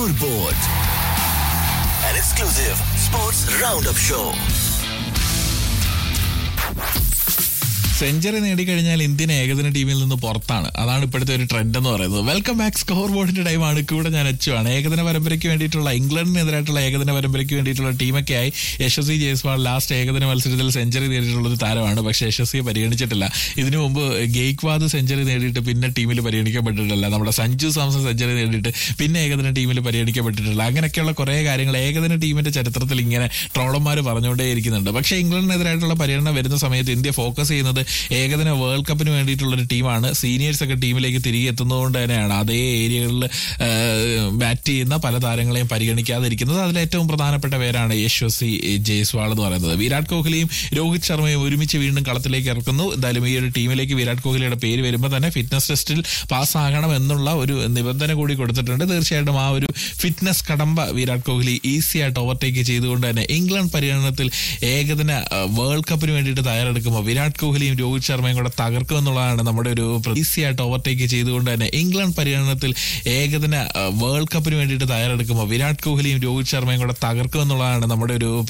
Scoreboard, an exclusive sports roundup show. Century നേടിക്കഴിഞ്ഞാൽ Indian ഏകദിന ടീമിൽ നിന്ന് പുറത്താണ് അതാണ് ഇപ്പോഴത്തെ ഒരു ട്രെൻഡ് എന്ന് പറയുന്നത് വെൽക്കം ബാക്ക് സ്കോർ ബോർഡിന്റെ ടൈമാണ് കൂടെ ഞാൻ അച്ചുവാണ് ഏകദിന പരമ്പരയ്ക്ക് വേണ്ടിയിട്ടുള്ള ഇംഗ്ലണ്ടിനെതിരായിട്ടുള്ള ഏകദിന പരമ്പരയ്ക്ക് വേണ്ടിയിട്ടുള്ള ടീമൊക്കെ ആയി യശസ്വി ജയ്സ്വാൾ ലാസ്റ്റ് ഏകദിന മത്സരത്തിൽ സെഞ്ചുറി നേടിയിട്ടുള്ള ഒരു താരമാണ് പക്ഷേ യശസ്വിയെ പരിഗണിച്ചിട്ടില്ല ഇതിനു മുമ്പ് ഗെയ്ക്വാദ് സെഞ്ചുറി നേടിയിട്ട് പിന്നെ ടീമിൽ പരിഗണിക്കപ്പെട്ടിട്ടില്ല നമ്മുടെ സഞ്ജു സാംസൺ സെഞ്ചുറി നേടിയിട്ട് പിന്നെ ഏകദിന ടീമിൽ പരിഗണിക്കപ്പെട്ടിട്ടില്ല അങ്ങനെയൊക്കെയുള്ള കുറേ കാര്യങ്ങൾ ഏകദിന ടീമിന്റെ ചരിത്രത്തിൽ ഇങ്ങനെ ട്രോളന്മാർ പറഞ്ഞുകൊണ്ടേയിരിക്കുന്നുണ്ട് പക്ഷേ ഇംഗ്ലണ്ടിനെതിരായിട്ടുള്ള പര്യടനം വരുന്ന സമയത്ത് ഇന്ത്യ ഫോക്കസ് ചെയ്യുന്നത് ഏകദിന വേൾഡ് കപ്പിന് വേണ്ടിയിട്ടുള്ള ഒരു ടീമാണ് സീനിയേഴ്സ് ഒക്കെ ടീമിലേക്ക് തിരികെ എത്തുന്നതുകൊണ്ട് തന്നെയാണ് അതേ ഏരിയകളിൽ ബാറ്റ് ചെയ്യുന്ന പല താരങ്ങളെയും പരിഗണിക്കാതിരിക്കുന്നത് അതിൽ ഏറ്റവും പ്രധാനപ്പെട്ട പേരാണ് യശസ്വി ജയ്സ്വാൾ എന്ന് പറയുന്നത് വിരാട് കോഹ്ലിയും രോഹിത് ശർമ്മയും ഒരുമിച്ച് വീണ്ടും കളത്തിലേക്ക് ഇറക്കുന്നു എന്തായാലും ഈ ഒരു ടീമിലേക്ക് വിരാട് കോഹ്ലിയുടെ പേര് വരുമ്പോൾ തന്നെ ഫിറ്റ്നസ് ടെസ്റ്റിൽ പാസ്സാകണം എന്നുള്ള ഒരു നിബന്ധന കൂടി കൊടുത്തിട്ടുണ്ട് തീർച്ചയായിട്ടും ആ ഒരു ഫിറ്റ്നസ് കടമ്പ വിരാട് കോഹ്ലി ഈസി ആയിട്ട് ഓവർടേക്ക് ചെയ്തുകൊണ്ട് തന്നെ ഇംഗ്ലണ്ട് പര്യടനത്തിൽ ഏകദിന അഹ്, വേൾഡ് കപ്പിന് വേണ്ടിയിട്ട് തയ്യാറെടുക്കുമ്പോൾ വിരാട് കോഹ്ലിയും രോഹിത് ശർമ്മയും കൂടെ തകർക്കും എന്നുള്ളതാണ് നമ്മുടെ ഒരു ഈസി ആയിട്ട് ഓവർടേക്ക് ചെയ്തുകൊണ്ട് തന്നെ ഇംഗ്ലണ്ട് പര്യടനത്തിൽ ഏകദിന അഹ്, വേൾഡ് കപ്പിന് വേണ്ടിയിട്ട് തയ്യാറെടുക്കുമ്പോൾ വിരാട് കോഹ്ലിയും രോഹിത് ശർമ്മയും കൂടെ തകർക്കും എന്നുള്ളതാണ് നമ്മുടെ ഒരു